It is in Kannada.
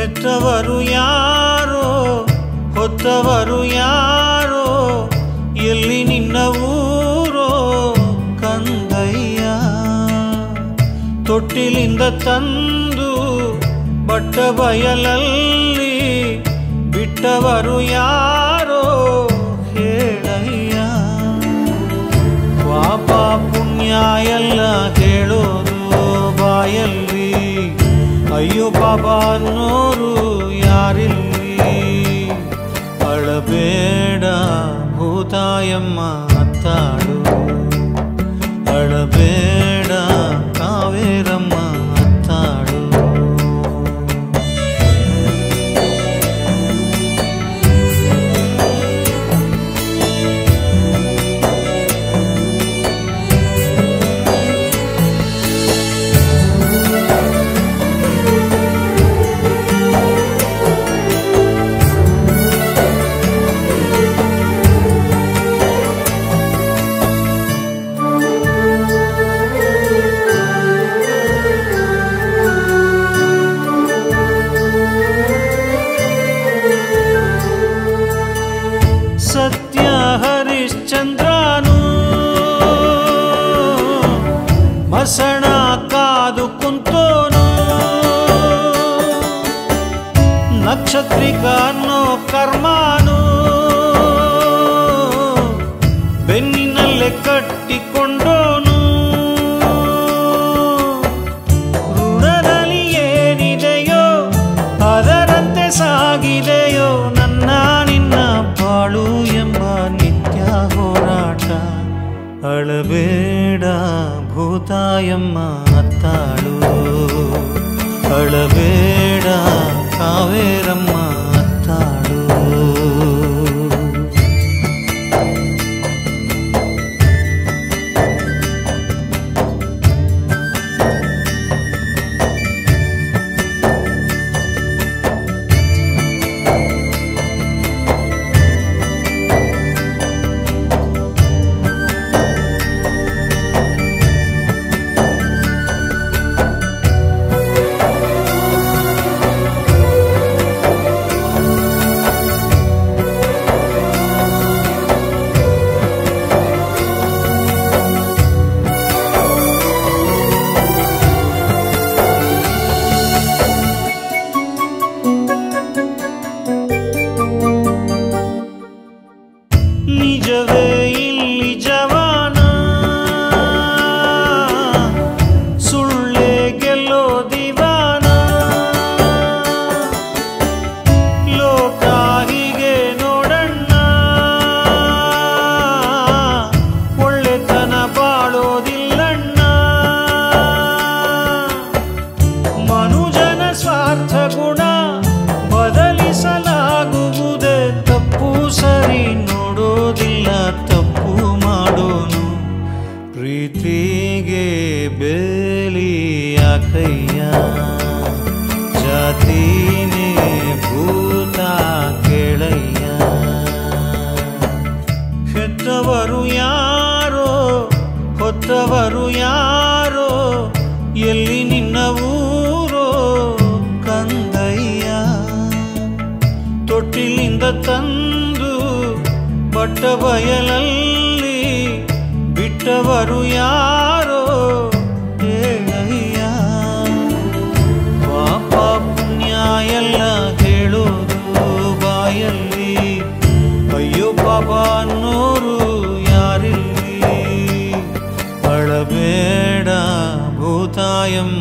ಹೆತ್ತವರು ಯಾರೋ ಹೊತ್ತವರು ಯಾರೋ ಎಲ್ಲಿ ನಿನ್ನ ಊರೋ ಕಂದಯ್ಯ ತೊಟ್ಟಿಲಿಂದ ತಂದು ಬಟ್ಟ ಬಯಲಲ್ಲಿ ಬಿಟ್ಟವರು ಯಾರೋ ಹೇಳಯ್ಯ ಪಾಪ ಪುಣ್ಯ ಎಲ್ಲ ಹೇಳೋದು ಬಾಯಲ್ಲಿ ಅಯ್ಯೋ ಪಾಪ ಅನ್ನೋರು ಯಾರಿಲ್ಲಿ ಅಳಬೇಡ ಭೂತಾಯಮ್ಮ ಅತ್ತಾಡು ಅಳಬೇಡ ಕಾವೇರಮ್ಮ ಅತ್ತಾಡು ಸತ್ಯ ಹರಿಶ್ಚಂದ್ರನು ಮಸಣ ಕಾದು ಕುಂತೋನು ನಕ್ಷತ್ರಿಕ ಅನ್ನೋ ಕರ್ಮಾನು ಬೆನ್ನಿನಲ್ಲೇ ಕಟ್ಟಿಕೊಂಡೋನು ಋಣದಲ್ಲಿ ಏನಿದೆಯೋ ಅದರಂತೆ ಸಾಗಿದೆಯೋ ನನ್ನ ನಿನ್ನ ಬಾಳು ಎಂಬ ನಿತ್ಯ ಹೋರಾಟ ಅಳಬೇಡ ಭೂತಾಯಮ್ಮ ಅತ್ತಾಳು ಅಳಬೇಡ ಕಾವೇರಮ್ಮ ಅತ್ತಾಳು ನಿಜವೇ ಇಲ್ಲಿ ಜವಾನ ಸುಳ್ಳೆ ಗೆಲ್ಲೋ ದಿವಾನ ಲೋಕ ಹೀಗೆ ನೋಡಣ್ಣ ಒಳ್ಳೆತನ ಬಾಳೋದಿಲ್ಲಣ್ಣ ಮನುಜನ ಸ್ವಾರ್ಥ ಗುಣ ಬದಲಿಸಲಾಗುವುದೇ ತಪ್ಪು ಸರಿ ನೋಡೋದಿಲ್ಲ ತಪ್ಪು ಮಾಡೋನು ಪ್ರೀತಿಗೆ ಬೇಲಿ ಯಾಕಯ್ಯ ಜಾತಿನೇ ಭೂತ ಕೇಳಯ್ಯ ಹೆತ್ತವರು ಯಾರೋ ಹೊತ್ತವರು ಯಾರೋ ಎಲ್ಲಿ ನಿನ್ನ ಊರೋ ಕಂದಯ್ಯ ತೊಟ್ಟಿಲಿಂದ ತಂದು ಬಟ್ಟ ಬಯಲಲ್ಲಿ ಬಿಟ್ಟವರು ಯಾರೋ ಹೇಳಯ್ಯ ಪಾಪ ಪುಣ್ಯ ಎಲ್ಲ ಹೇಳೋದು ಬಾಯಲ್ಲಿ ಅಯ್ಯೋ ಪಾಪ ಅನ್ನೋರು ಯಾರಿಲ್ಲಿ ಅಳಬೇಡ ಭೂತಾಯಮ್ಮ